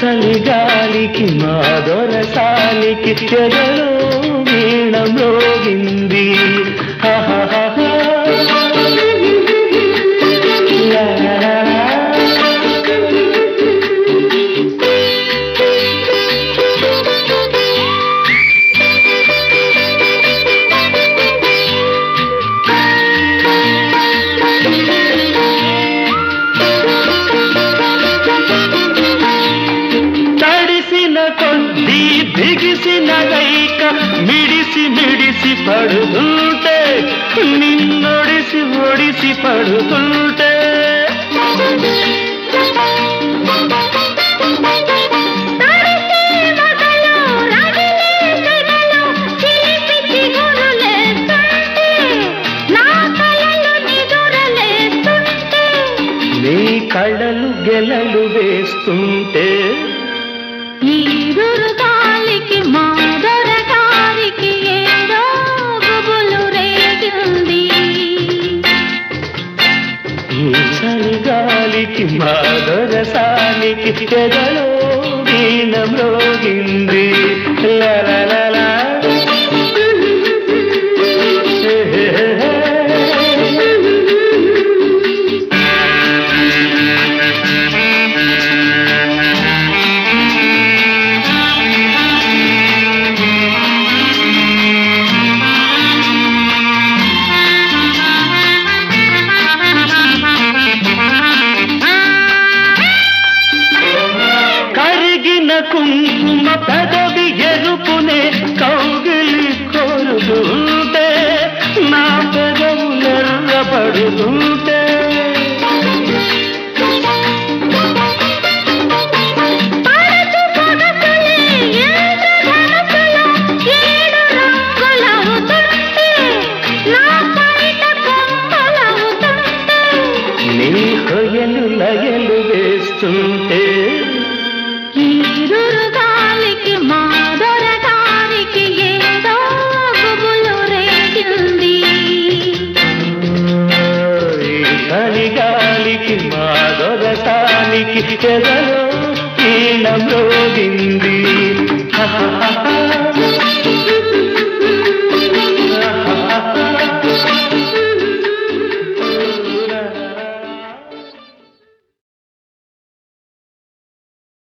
చలిగాలికి మా దొరసానికి చెదలో వీణ మ్రోగింది ఆహాహాహా. లా లా లా లా. తడిసిన కొద్దీ బిగిసిన రైక మిడిసి మిడిసి పడుతుంటే నిన్నొడిసి ఒడిసి పడుతుంటే తడిసే వగలు, రగిలే సెగలు, చిలిపి చిగురులేస్తుంటే, నా కలలు నిదురలేస్తుంటే, నీ కళ్ళలు గెలలు వేస్తుంటే ఈదురు గాలికి మాదొర గారికి ఏదో గుబులు రేగింది ఈ చలిగాలికి మా దొరసానికి చెదలో వీణ మ్రోగింది లా లా లా లా. హే హే హే హే. కరిగిన కుంకుమ పెదవి ఎరుపునే కౌగిలి కోరుతుంటే నా పెదవులెర్రపడుతుంటే పడచు పగసులే ఇంద్రధనుసులో ఏడు రంగులవుతుంటే, నా పైట కొమ్మలవుతుంటే, నీ హొయలు లయలు వేస్తుంటే ఈదురు గాలికి మాదొర గారికి ఏదో గుబులు రేగింది ఈ చలిగాలికి మా దొరసానికి చెదలో ఈల మ్రోగింది హహహహ.